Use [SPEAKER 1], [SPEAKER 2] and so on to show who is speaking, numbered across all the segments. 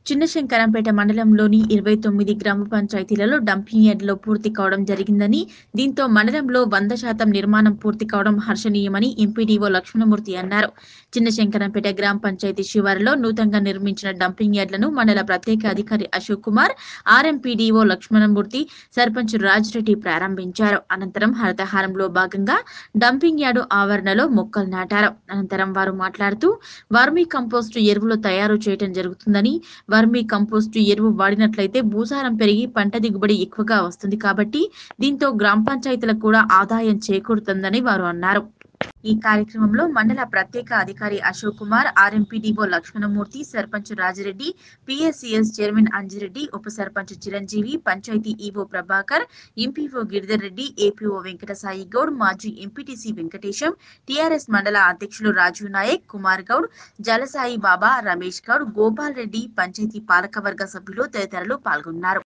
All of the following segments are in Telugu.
[SPEAKER 1] చిన్నశంకరంపేట మండలంలోని ఇరవై తొమ్మిది గ్రామ పంచాయతీలలో డంపింగ్ యార్డులో పూర్తి కావడం జరిగిందని దీంతో మండలంలో వంద శాతం నిర్మాణం పూర్తి కావడం హర్షణీయమని ఎంపీడీఓ లక్ష్మణమూర్తి అన్నారు చిన్నశంకరంపేట గ్రామ పంచాయతీ శివారులో నూతనంగా నిర్మించిన డంపింగ్ యార్డులను మండల ప్రత్యేక అధికారి అశోక్ కుమార్ ఆర్ఎంపీడీఓ లక్ష్మణమూర్తి సర్పంచ్ రాజిరెడ్డి ప్రారంభించారు అనంతరం హరితహారంలో భాగంగా డంపింగ్ యార్డు ఆవరణలో మొక్కలు నాటారు అనంతరం వారు మాట్లాడుతూ వర్మీ కంపోస్టు ఎరువులు తయారు చేయడం జరుగుతుందని వర్మీ కంపోస్టు ఎరువు వాడినట్లయితే భూసారం పెరిగి పంట దిగుబడి ఎక్కువగా వస్తుంది కాబట్టి దీంతో గ్రామ పంచాయతీలకు కూడా ఆదాయం చేకూరుతుందని వారు అన్నారు ఈ కార్యక్రమంలో మండల ప్రత్యేక అధికారి Ashok Kumar RMPDO Lakshmanamurthy sarpanch Rajireddy PSCS chairman Anjireddy ఉప sarpanch Chiranjeevi panchayat EO Prabhakar MPO Giridhar Reddy APO Venkatasai Goud మాజీ ఎంపీటీసీ వెంకటేశం టీఆర్ఎస్ మండల అధ్యక్షులు రాజు నాయక్ కుమార్ గౌడ్ జలసాయి బాబా రమేష్ గౌడ్ గోపాల్ రెడ్డి పంచాయతీ పాలకవర్గ సభ్యులు తదితరులు పాల్గొన్నారు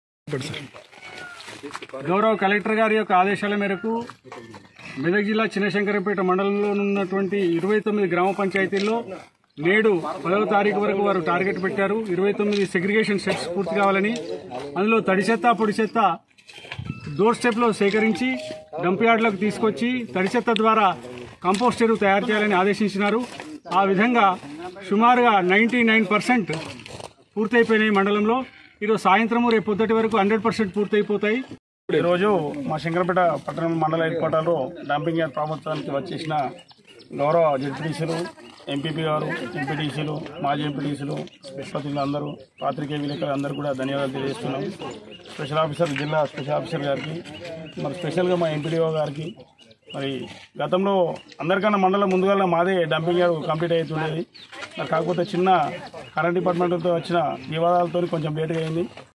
[SPEAKER 2] గౌరవ కలెక్టర్ గారి యొక్క ఆదేశాల మేరకు మెదక్ జిల్లా చిన్నశంకరంపేట మండలంలో ఉన్నటువంటి ఇరవై తొమ్మిది గ్రామ పంచాయతీల్లో నేడు పదవ తారీఖు వరకు వారు టార్గెట్ పెట్టారు ఇరవై తొమ్మిది సెగ్రిగేషన్ సెట్స్ పూర్తి కావాలని అందులో తడి చెత్త పొడి చెత్త డోర్ స్టెప్లో సేకరించి డంప్ యార్డులకు తీసుకొచ్చి తడి చెత్త ద్వారా కంపోస్ట్ ఎరువు తయారు చేయాలని ఆదేశించినారు ఆ విధంగా సుమారుగా నైంటీ నైన్ పర్సెంట్ పూర్తయిపోయినాయి మండలంలో ఈరోజు సాయంత్రము రేపు పొద్దుటి వరకు హండ్రెడ్ పర్సెంట్ పూర్తయిపోతాయి ఈరోజు మా శంకరపేట పట్టణం మండల హెడ్ క్వార్టర్లో డంపింగ్ యార్డ్ ప్రాముఖ్యానికి వచ్చేసిన గౌరవ జడ్పీటీసీలు ఎంపీపీ గారు ఎంపీటీసీలు మాజీ ఎంపీటీసీలు ప్రతినిధులు అందరూ పాత్రికేయ విలేకరులు అందరూ కూడా ధన్యవాదాలు తెలియజేస్తున్నాం స్పెషల్ ఆఫీసర్ జిల్లా స్పెషల్ ఆఫీసర్ గారికి మరి స్పెషల్గా మా ఎంపీడీఓ గారికి మరి గతంలో అందరికన్నా మండలం ముందుగా మాదే డంపింగ్ యార్డ్ కంప్లీట్ అవుతుండేది మరి కాకపోతే చిన్న కరెంట్ డిపార్ట్మెంట్తో వచ్చిన వివాదాలతో కొంచెం లేట్గా అయింది